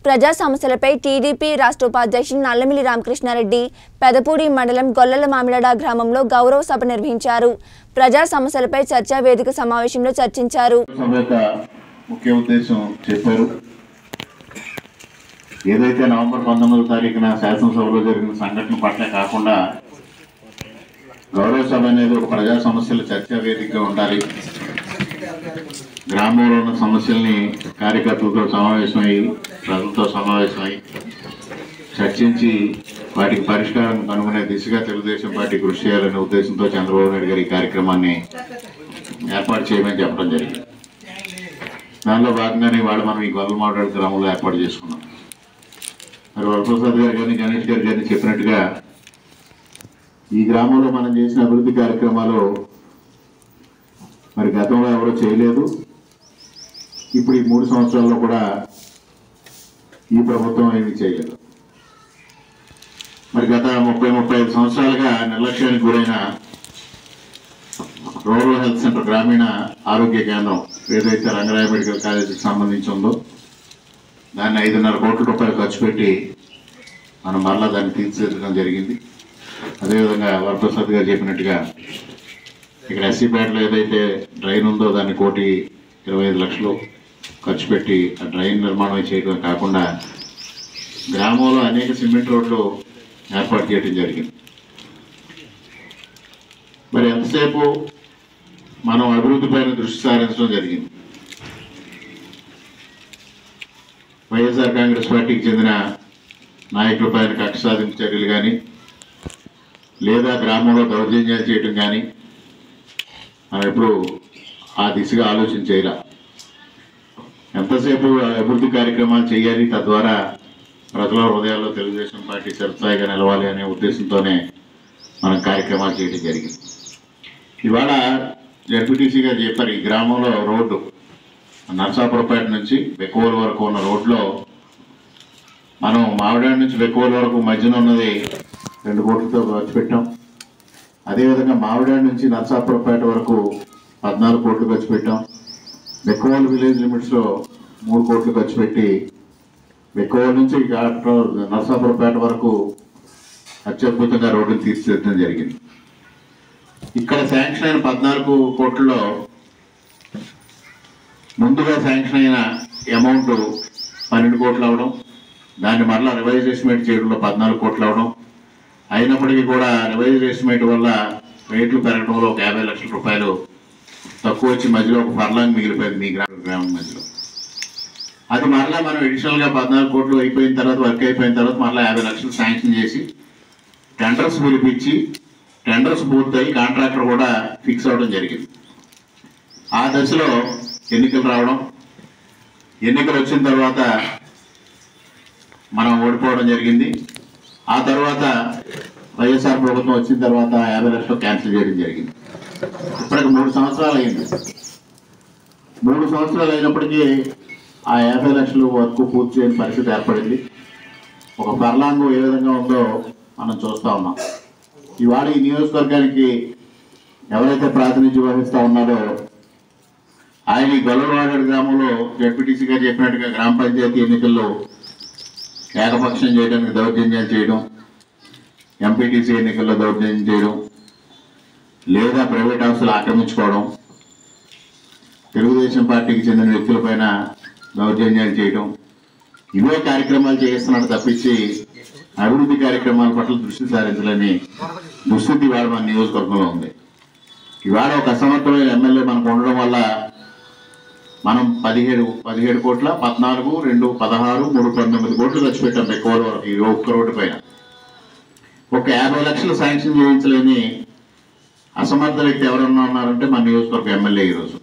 ప్రజా సమస్యలపై టీడీపీ రాష్ట్ర ఉపాధ్యక్షుడు నల్లమిల్లి రామకృష్ణారెడ్డి పెదపూడి మండలం గొల్లల మామిడాడ గ్రామంలో గౌరవ సభ నిర్వహించారు ప్రజా సమస్యలపై చర్చా వేదిక సమావేశంలో చర్చించారు సభ యొక్క ముఖ్య ఉద్దేశం చెప్పారు ఏదైతే నవంబర్ పంతొమ్మిదో తారీఖున శాసనసభలో జరిగిన సంఘటన పట్ల కాకుండా గౌరవ సభ అనేది ఒక ప్రజా సమస్యల చర్చా వేదికగా ఉండాలి గ్రామంలో ఉన్న సమస్యల్ని కార్యకర్తలతో సమావేశమై ప్రజలతో సమావేశమై చర్చించి వాటికి పరిష్కారం కనుగొనే దిశగా తెలుగుదేశం పార్టీ కృషి చేయాలనే ఉద్దేశంతో చంద్రబాబు నాయుడు గారు ఈ కార్యక్రమాన్ని ఏర్పాటు చేయమని చెప్పడం జరిగింది దానిలో భాగంగానే వాళ్ళు మనం ఈ గొల్లమాడ గ్రామంలో ఏర్పాటు చేసుకున్నాం మరి వరప్రసాద్ గారు కానీ గణేష్ గారు కానీ చెప్పినట్టుగా ఈ గ్రామంలో మనం చేసిన అభివృద్ధి కార్యక్రమాలు మరి గతంలో ఎవరో చేయలేదు ఇప్పుడు ఈ మూడు సంవత్సరాల్లో కూడా ఈ ప్రభుత్వం ఏమీ చేయలేదు మరి గత ముప్పై ముప్పై ఐదు సంవత్సరాలుగా నిర్లక్ష్యానికి గురైన రూరల్ హెల్త్ సెంటర్ గ్రామీణ ఆరోగ్య కేంద్రం ఏదైతే రంగరాయ మెడికల్ కాలేజీకి సంబంధించి ఉందో దాన్ని ఐదున్నర కోట్ల రూపాయలు ఖర్చు పెట్టి మనం మరలా దాన్ని తీర్చిదిద్దడం జరిగింది అదేవిధంగా వరప్రసాద్ గారు చెప్పినట్టుగా ఇక్కడ ఎస్సీపేటలో ఏదైతే డ్రైన్ ఉందో దాన్ని కోటి ఇరవై ఐదు లక్షలు ఖర్చు పెట్టి ఆ డ్రైన్ నిర్మాణం చేయడమే కాకుండా గ్రామంలో అనేక సిమెంట్ రోడ్లు ఏర్పాటు చేయడం జరిగింది మరి ఎంతసేపు మనం అభివృద్ధి పైన దృష్టి సారించడం జరిగింది వైఎస్ఆర్ కాంగ్రెస్ పార్టీకి చెందిన నాయకుల పైన కక్ష సాధింపు చర్యలు కానీ లేదా గ్రామంలో దౌర్జన్యాలు చేయడం కానీ మనం ఎప్పుడు ఆ దిశగా ఆలోచన చేయరా ఎంతసేపు అభివృద్ధి కార్యక్రమాలు చేయాలి తద్వారా ప్రజల హృదయాల్లో తెలుగుదేశం పార్టీ చిరస్థాయిగా నిలవాలి అనే ఉద్దేశంతోనే మనం కార్యక్రమాలు చేయడం జరిగింది ఇవాళ జడ్పీటీసీగా చెప్పారు ఈ గ్రామంలో రోడ్డు నర్సాపురపేట నుంచి బెక్కువల వరకు ఉన్న రోడ్లో మనం మామిడాడి నుంచి బెక్కువల వరకు మధ్యన ఉన్నది రెండు కోట్లతో ఖర్చు పెట్టాం అదేవిధంగా మామిడాడి నుంచి నర్సాపురపేట వరకు పద్నాలుగు కోట్లు ఖర్చు పెట్టాం బెక్కువల విలేజ్ లిమిట్స్లో మూడు కోట్లు ఖర్చు పెట్టి బెక్కువల నుంచి ఘాట్లో నర్సాపురపేట వరకు అత్యద్భుతంగా రోడ్డును తీర్చిదిద్దడం జరిగింది ఇక్కడ శాంక్షన్ అయిన పద్నాలుగు కోట్లలో ముందుగా శాంక్షన్ అయిన అమౌంట్ పన్నెండు కోట్లు అవడం దాన్ని మరలా రివైజ్ ఎస్టిమేట్ చేయడంలో పద్నాలుగు కోట్లు అవడం అయినప్పటికీ కూడా రివైజ్ ఎస్టిమేట్ వల్ల రేట్లు పెరగడంలో ఒక యాభై లక్షల రూపాయలు తక్కువ వచ్చి మధ్యలో ఒక ఫర్లాంగ్ మిగిలిపోయింది మీ గ్రామ గ్రామం మధ్యలో అది మరలా మనం అడిషనల్గా పద్నాలుగు కోట్లు అయిపోయిన తర్వాత వర్క్ అయిపోయిన తర్వాత మరలా యాభై లక్షలు శాంక్షన్ చేసి టెండర్స్ పిలిపించి టెండర్స్ పూర్తయి కాంట్రాక్టర్ కూడా ఫిక్స్ అవడం జరిగింది ఆ దశలో ఎన్నికలు రావడం ఎన్నికలు వచ్చిన తర్వాత మనం ఓడిపోవడం జరిగింది ఆ తర్వాత వైఎస్ఆర్ ప్రభుత్వం వచ్చిన తర్వాత యాభై లక్షలు క్యాన్సిల్ చేయడం జరిగింది ఇప్పటికి మూడు సంవత్సరాలు అయింది మూడు సంవత్సరాలు అయినప్పటికీ ఆ యాభై లక్షలు వర్క్ పూర్తి చేయని పరిస్థితి ఏర్పడింది ఒక పర్లాంగు ఏ విధంగా ఉందో మనం చూస్తా ఉన్నాం ఇవాళ ఈ నియోజకవర్గానికి ఎవరైతే ప్రాతినిధ్యం వహిస్తా ఉన్నారో ఆయన ఈ గొల్లవాడ గ్రామంలో జడ్పీటీసీ గారు చెప్పినట్టుగా గ్రామ పంచాయతీ ఎన్నికల్లో ఏకపక్షం చేయడానికి దౌర్జన్యాలు చేయడం ఎంపీటీసీ ఎన్నికల్లో దౌర్జన్యం చేయడం లేదా ప్రైవేట్ ఆస్తులు ఆక్రమించుకోవడం తెలుగుదేశం పార్టీకి చెందిన వ్యక్తులపైన దౌర్జన్యాలు చేయడం ఇవే కార్యక్రమాలు చేస్తున్నాడు తప్పించి అభివృద్ధి కార్యక్రమాల పట్ల దృష్టి సారించాలని దుస్థితి ఇవాళ మన నియోజకవర్గంలో ఉంది ఇవాళ ఒక అసమర్థమైన ఎమ్మెల్యే మనకు ఉండడం వల్ల మనం పదిహేడు పదిహేడు కోట్ల పద్నాలుగు రెండు పదహారు మూడు పంతొమ్మిది కోట్లు ఖర్చు పెట్టాం ఎక్కువ వరకు ఈ ఒక్క రోడ్డు పైన ఒక యాభై లక్షలు శాంక్షన్ చేయించలేని అసమర్థ వ్యక్తి ఎవరన్నా ఉన్నారంటే మన నియోజకవర్గ ఎమ్మెల్యే ఈరోజు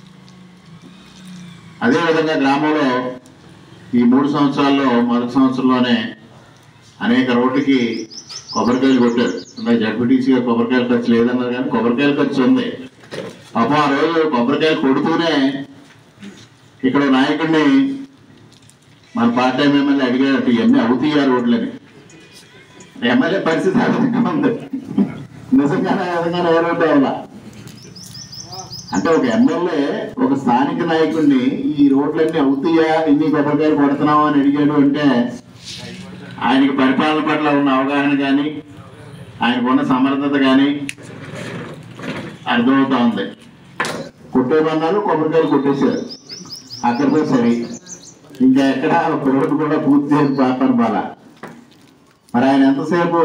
అదేవిధంగా గ్రామంలో ఈ మూడు సంవత్సరాల్లో మొదటి సంవత్సరంలోనే అనేక రోడ్లకి కొబ్బరికాయలు కొట్టారు ఇంకా జడ్పీటీసీ గారు కొబ్బరికాయలు ఖర్చు లేదన్నారు కానీ కొబ్బరికాయల ఖర్చు ఉంది పాపం ఆ రోజు కొబ్బరికాయలు కొడుతూనే ఇక్కడ ఓ నాయకుడిని మన పార్ట్ టైం ఎమ్మెల్యే అడిగాడు ఇవన్నీ అవుతాయి ఆ రోడ్లని ఎమ్మెల్యే పరిస్థితి ఆ విధంగా ఉంది నిజంగానే ఆ విధంగానే ఏ రోడ్డు అవ్వాల అంటే ఒక ఎమ్మెల్యే ఒక స్థానిక నాయకుడిని ఈ రోడ్లన్నీ అవుతాయా ఇన్ని కొబ్బరికాయలు కొడుతున్నావు అని అడిగాడు అంటే ఆయనకి పరిపాలన పట్ల ఉన్న అవగాహన కానీ ఆయనకు ఉన్న సమర్థత కానీ అర్థమవుతా ఉంది కొట్టేమన్నారు కొబ్బరికాయలు కొట్టేశారు అక్కడితో సరే ఇంకా ఎక్కడ ఒక రోడ్డు కూడా పూర్తి చేసి పాపని బాల మరి ఆయన ఎంతసేపు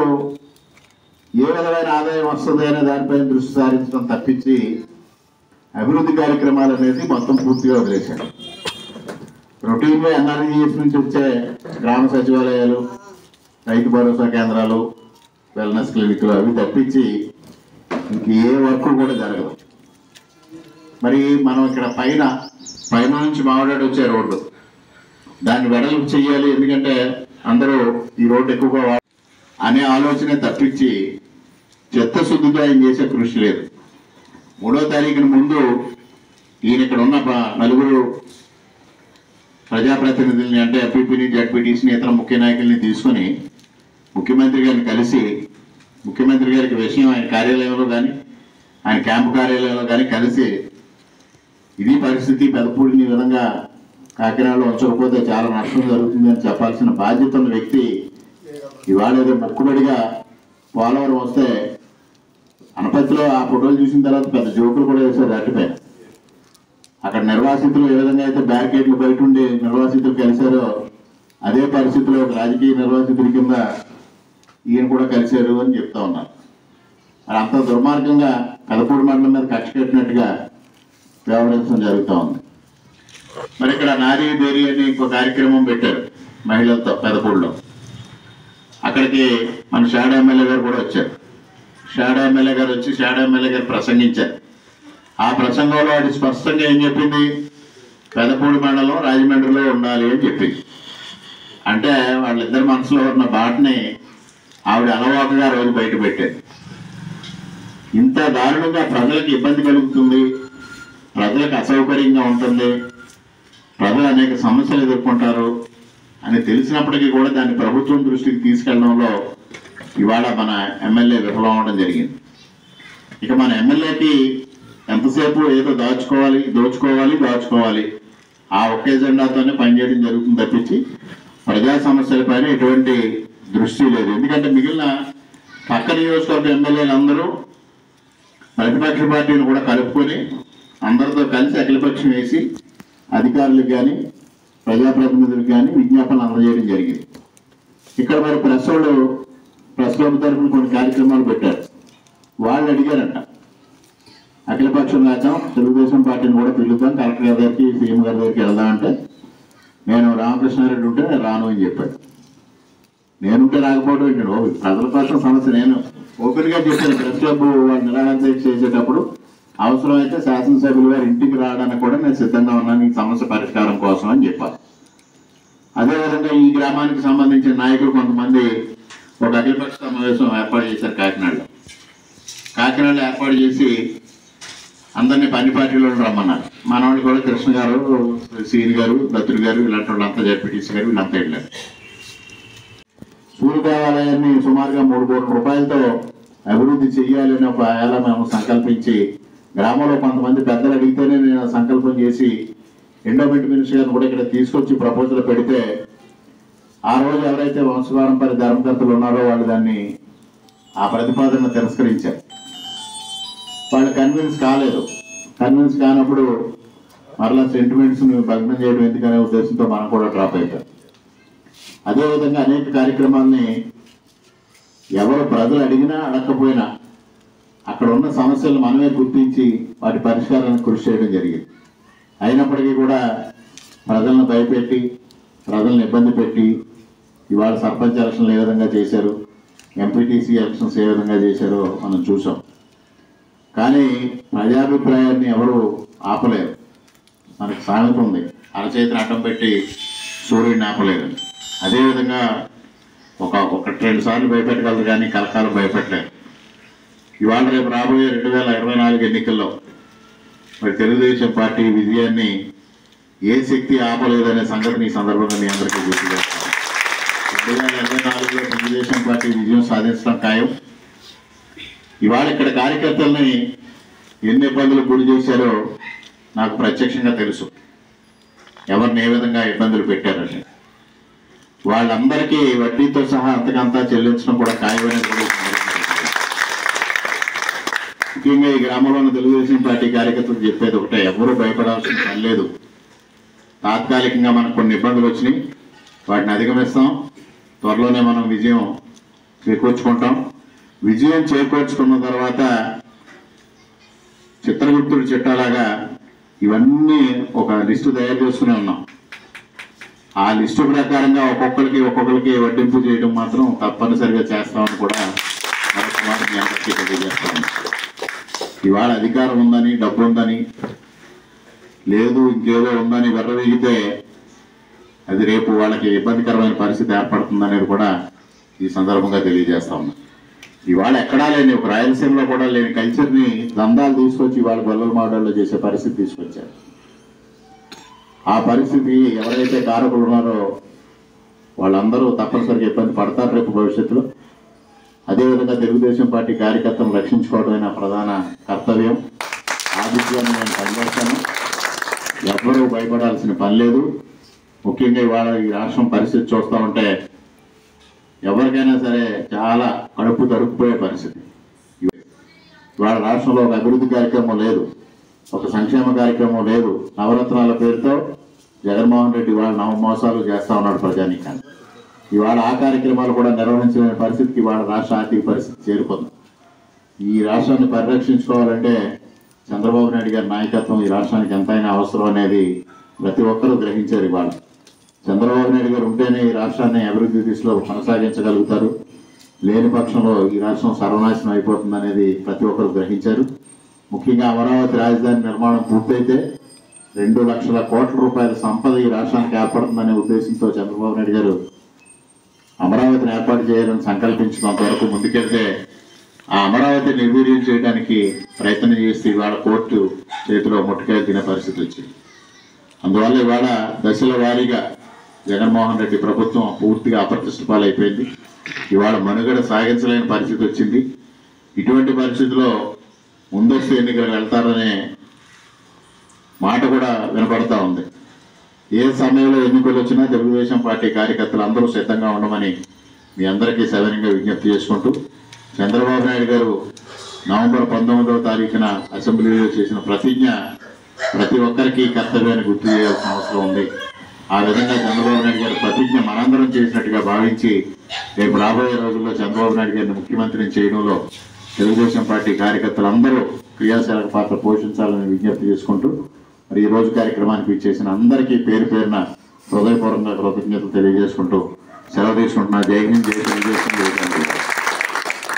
ఏ విధమైన ఆదాయం వస్తుంది అనే దానిపైన దృష్టి సారించడం తప్పించి అభివృద్ధి కార్యక్రమాలు అనేది మొత్తం పూర్తిగా వదిలేశారు రొటీన్గా ఎన్ఆర్జీఎస్ నుంచి వచ్చే గ్రామ సచివాలయాలు రైతు భరోసా కేంద్రాలు వెల్నెస్ క్లినిక్లు అవి తప్పించి ఇంక ఏ వర్క్ కూడా జరగదు మరి మనం ఇక్కడ పైన పైన నుంచి మామిడాడు వచ్చే రోడ్డు దాన్ని వెడల్పు చేయాలి ఎందుకంటే అందరూ ఈ రోడ్డు ఎక్కువగా వా- అనే ఆలోచన తప్పించి చిత్తశుద్ధితో ఆయన చేసే కృషి లేదు మూడో తారీఖున ముందు ఈయన ఇక్కడ ఉన్న ప- నలుగురు ప్రజాప్రతినిధుల్ని అంటే ఎంపీపీని జడ్పీటీసీని ఇతర ముఖ్య నాయకుల్ని తీసుకొని ముఖ్యమంత్రి గారిని కలిసి ముఖ్యమంత్రి గారికి విషయం ఆయన కార్యాలయంలో కానీ ఆయన క్యాంపు కార్యాలయంలో కానీ కలిసి ఇది పరిస్థితి పెదపూడిని ఈ విధంగా కాకినాడలో ఉంచకపోతే చాలా నష్టం జరుగుతుంది అని చెప్పాల్సిన బాధ్యత ఉన్న వ్యక్తి ఇవాళ ఏదో మొక్కుబడిగా పోలవరం వస్తే అనపతిలో ఆ ఫోటోలు చూసిన తర్వాత పెద్ద జోకులు కూడా వేశారు అటుపైన అక్కడ నిర్వాసితులు ఏ విధంగా అయితే బ్యారికేడ్లు బయట ఉండి నిర్వాసితులు కలిశారో అదే పరిస్థితిలో ఒక రాజకీయ నిర్వాసితుడి కింద ఈయన కూడా కలిశారు అని చెప్తా ఉన్నారు మరి అంత దుర్మార్గంగా కలపూడి మండలం మీద కక్ష కట్టినట్టుగా వ్యవహరించడం జరుగుతూ ఉంది మరి ఇక్కడ నారీ బేరీ అని ఇంకో కార్యక్రమం పెట్టారు మహిళలతో పెదపూడిలో అక్కడికి మన షాడా ఎమ్మెల్యే గారు కూడా వచ్చారు షాడా ఎమ్మెల్యే గారు వచ్చి షాడా ఎమ్మెల్యే గారు ప్రసంగించారు ఆ ప్రసంగంలో అది స్పష్టంగా ఏం చెప్పింది పెదపూడి మండలం రాజమండ్రిలో ఉండాలి అని చెప్పింది అంటే వాళ్ళిద్దరి మనసులో ఉన్న బాటని ఆవిడ అలవాటుగా రోజు బయట పెట్టారు ఇంత దారుణంగా ప్రజలకు ఇబ్బంది కలుగుతుంది ప్రజలకు అసౌకర్యంగా ఉంటుంది ప్రజలు అనేక సమస్యలు ఎదుర్కొంటారు అని తెలిసినప్పటికీ కూడా దాన్ని ప్రభుత్వం దృష్టికి తీసుకెళ్లడంలో ఇవాళ మన ఎమ్మెల్యే విఫలం అవడం జరిగింది ఇక మన ఎమ్మెల్యేకి ఎంతసేపు ఏదో దాచుకోవాలి దోచుకోవాలి దాచుకోవాలి ఆ ఒక్క ఎజెండాతోనే పనిచేయడం జరుగుతుంది తప్పించి ప్రజా సమస్యలపైన ఎటువంటి దృష్టి లేదు ఎందుకంటే మిగిలిన పక్క నియోజకవర్గ ఎమ్మెల్యేలు అందరూ ప్రతిపక్ష పార్టీని కూడా కలుపుకొని అందరితో కలిసి అఖిలపక్షం వేసి అధికారులకు కానీ ప్రజాప్రతినిధులకు కానీ విజ్ఞాపనలు అందజేయడం జరిగింది ఇక్కడ మరి ప్రెస్ వాళ్ళు ప్రెస్ క్లబ్ తరఫున కొన్ని కార్యక్రమాలు పెట్టారు వాళ్ళు అడిగారంట అఖిలపక్షం రాద్దాం తెలుగుదేశం పార్టీని కూడా పిలుద్దాం కలెక్టర్ గారి దగ్గరికి సీఎం గారి దగ్గరికి వెళ్దామంటే నేను రామకృష్ణారెడ్డి ఉంటే నేను రాను అని చెప్పాడు నేనుంటే రాకపోవడం ఏంటండి ఓ ప్రజల కోసం సమస్య నేను ఓపెన్ గా చెప్పాను ప్రెస్ క్లబ్ వాళ్ళు నిరాహార దీక్ష చేసేటప్పుడు అవసరమైతే శాసనసభ్యులు గారి ఇంటికి రావడానికి కూడా నేను సిద్ధంగా ఉన్నాను ఈ సమస్య పరిష్కారం కోసం అని చెప్పాను అదేవిధంగా ఈ గ్రామానికి సంబంధించిన నాయకులు కొంతమంది ఒక అఖిలపక్ష సమావేశం ఏర్పాటు చేశారు కాకినాడలో కాకినాడలో ఏర్పాటు చేసి అందరినీ పని పార్టీలో రమ్మన్నారు మన వాళ్ళు కూడా కృష్ణ గారు సీని గారు దత్తుడు గారు ఇలాంటి వాళ్ళంతా జడ్పీటీసీ గారు వీళ్ళంతా వెళ్ళారు సూర్య దేవాలయాన్ని సుమారుగా మూడు కోట్ల రూపాయలతో అభివృద్ధి చేయాలి అని ఒక ఏళ మేము సంకల్పించి గ్రామంలో కొంతమంది పెద్దలు అడిగితేనే నేను సంకల్పం చేసి ఎండోమెంట్ మినిస్టర్ గారిని కూడా ఇక్కడ తీసుకొచ్చి ప్రపోజల్ పెడితే ఆ రోజు ఎవరైతే వంశపారంపర్య ధర్మకర్తలు ఉన్నారో వాళ్ళు దాన్ని ఆ ప్రతిపాదన తిరస్కరించారు వాళ్ళు కన్విన్స్ కాలేదు కన్విన్స్ కానప్పుడు మరలా సెంటిమెంట్స్ భగ్నం చేయడం ఎందుకనే ఉద్దేశంతో మనం కూడా డ్రాప్ అయిపోయాం అదేవిధంగా అనేక కార్యక్రమాల్ని ఎవరు ప్రజలు అడిగినా అడగకపోయినా అక్కడ ఉన్న సమస్యలు మనమే గుర్తించి వాటి పరిష్కారానికి కృషి చేయడం జరిగింది అయినప్పటికీ కూడా ప్రజలను భయపెట్టి ప్రజలను ఇబ్బంది పెట్టి ఇవాళ సర్పంచ్ ఎలక్షన్లు ఏ విధంగా చేశారు ఎంపీటీసీ ఎలక్షన్స్ ఏ విధంగా చేశారో మనం చూసాం కానీ ప్రజాభిప్రాయాన్ని ఎవరు ఆపలేరు మనకు సామెత ఉంది అరచేతిని అడ్డం పెట్టి సూర్యుడిని ఆపలేరు అదేవిధంగా ఒక ఒకటి రెండు సార్లు భయపెట్టగలరు కానీ కలకాలం భయపెట్టలేరు ఇవాళ రేపు రాబోయే రెండు వేల ఇరవై నాలుగు ఎన్నికల్లో మరి తెలుగుదేశం పార్టీ విజయాన్ని ఏ శక్తి ఆపలేదనే సంగతిని ఈ సందర్భంగా మీ అందరికీ గుర్తు చేస్తాను రెండు వేల ఇరవై నాలుగులో తెలుగుదేశం పార్టీ విజయం సాధించడం ఖాయం ఇవాళ ఇక్కడ కార్యకర్తల్ని ఎన్ని ఇబ్బందులు గురి చేశారో నాకు ప్రత్యక్షంగా తెలుసు ఎవరిని ఏ విధంగా ఇబ్బందులు పెట్టారని వాళ్ళందరికీ వడ్డీతో సహా అంతకంతా చెల్లించడం కూడా ఖాయమనేది కూడా ఈ సందర్భంగా తెలియజేస్తున్నాను. ముఖ్యంగా ఈ గ్రామంలో ఉన్న తెలుగుదేశం పార్టీ కార్యకర్తలు చెప్పేది ఒకటే ఎవరు భయపడాల్సిన పని లేదు తాత్కాలికంగా మనకు కొన్ని ఇబ్బందులు వచ్చినాయి వాటిని అధిగమిస్తాం త్వరలోనే మనం విజయం చేకూర్చుకుంటాం విజయం చేకూర్చుకున్న తర్వాత చిత్రగుప్తుడు చిట్టాలాగా ఇవన్నీ ఒక లిస్టు తయారు చేసుకుని ఉన్నాం ఆ లిస్టు ప్రకారంగా ఒక్కొక్కరికి ఒక్కొక్కరికి వడ్డింపు చేయడం మాత్రం తప్పనిసరిగా చేస్తామని కూడా మరొక మాట మీ అందరికీ తెలియజేస్తాను ఇవాళ అధికారం ఉందని డబ్బు ఉందని లేదు ఇంకేదో ఉందని వెర్రవీగితే అది రేపు వాళ్ళకి ఇబ్బందికరమైన పరిస్థితి ఏర్పడుతుందనేది కూడా ఈ సందర్భంగా తెలియజేస్తా ఉన్నా ఇవాళ ఎక్కడా లేని ఒక రాయలసీమలో కూడా లేని కల్చర్ని దందాలు తీసుకొచ్చి ఇవాళ గొల్లల మాడల్లో చేసే పరిస్థితి తీసుకొచ్చారు ఆ పరిస్థితి ఎవరైతే కారకులు ఉన్నారో వాళ్ళందరూ తప్పనిసరిగా ఇబ్బంది పడతారు రేపు భవిష్యత్తులో అదేవిధంగా తెలుగుదేశం పార్టీ కార్యకర్తలను రక్షించుకోవడమే నా ప్రధాన కర్తవ్యం ఆ దిశగానే నేను పనిచేస్తాను ఎవ్వరూ భయపడాల్సిన పని లేదు ముఖ్యంగా ఇవాళ ఈ రాష్ట్రం పరిస్థితి చూస్తూ ఉంటే ఎవరికైనా సరే చాలా కడుపు తరుక్కుపోయే పరిస్థితి ఇవాళ రాష్ట్రంలో ఒక అభివృద్ధి కార్యక్రమం లేదు ఒక సంక్షేమ కార్యక్రమం లేదు నవరత్నాల పేరుతో జగన్మోహన్ రెడ్డి ఇవాళ నవ మోసాలు చేస్తా ఉన్నాడు ప్రజానీకాన్ని ఇవాళ ఆ కార్యక్రమాలు కూడా నిర్వహించలేని పరిస్థితికి ఇవాళ రాష్ట్ర ఆర్థిక పరిస్థితి చేరుకుంది ఈ రాష్ట్రాన్ని పరిరక్షించుకోవాలంటే చంద్రబాబు నాయుడు గారి నాయకత్వం ఈ రాష్ట్రానికి ఎంతైనా అవసరం అనేది ప్రతి ఒక్కరూ గ్రహించారు ఇవాళ చంద్రబాబు నాయుడు గారు ఉంటేనే ఈ రాష్ట్రాన్ని అభివృద్ధి దిశలో కొనసాగించగలుగుతారు లేని పక్షంలో ఈ రాష్ట్రం సర్వనాశనం అయిపోతుంది అనేది ప్రతి ఒక్కరు గ్రహించారు ముఖ్యంగా అమరావతి రాజధాని నిర్మాణం పూర్తయితే రెండు లక్షల కోట్ల రూపాయల సంపద ఈ రాష్ట్రానికి ఏర్పడుతుందనే ఉద్దేశంతో చంద్రబాబు నాయుడు గారు అమరావతిని ఏర్పాటు చేయాలని సంకల్పించినంత వరకు ముందుకెళ్తే ఆ అమరావతి నిర్వీర్యం చేయడానికి ప్రయత్నం చేసి ఇవాళ కోర్టు చేతిలో ముట్టుకాయ తినే పరిస్థితి వచ్చింది అందువల్ల ఇవాళ దశల వారీగా జగన్మోహన్ రెడ్డి ప్రభుత్వం పూర్తిగా అప్రతిష్ట పాలైపోయింది ఇవాళ మనుగడ సాగించలేని పరిస్థితి వచ్చింది ఇటువంటి పరిస్థితిలో ముందస్తు ఎన్నికలు వెళ్తారనే మాట కూడా వినపడతా ఉంది ఏ సమయంలో ఎన్నికలు వచ్చినా తెలుగుదేశం పార్టీ కార్యకర్తలు అందరూ సిద్ధంగా ఉండమని మీ అందరికీ సవినంగా విజ్ఞప్తి చేసుకుంటూ చంద్రబాబు నాయుడు గారు నవంబర్ పంతొమ్మిదవ తారీఖున అసెంబ్లీలో చేసిన ప్రతిజ్ఞ ప్రతి ఒక్కరికి కర్తవ్యాన్ని గుర్తు చేయాల్సిన అవసరం ఉంది ఆ విధంగా చంద్రబాబు నాయుడు గారి ప్రతిజ్ఞ మనందరం చేసినట్టుగా భావించి రేపు రాబోయే రోజుల్లో చంద్రబాబు నాయుడు గారిని ముఖ్యమంత్రిని చేయడంలో తెలుగుదేశం పార్టీ కార్యకర్తలందరూ క్రియాశీలక పాత్ర పోషించాలని విజ్ఞప్తి చేసుకుంటూ మరి ఈ రోజు కార్యక్రమానికి ఇచ్చేసిన అందరికీ పేరు పేరున హృదయపూర్వకంగా కృతజ్ఞతలు తెలియజేసుకుంటూ సెలవు తీసుకుంటున్నా జై హింద్ జై తెలుగుదేశం జై చంద్రబాబు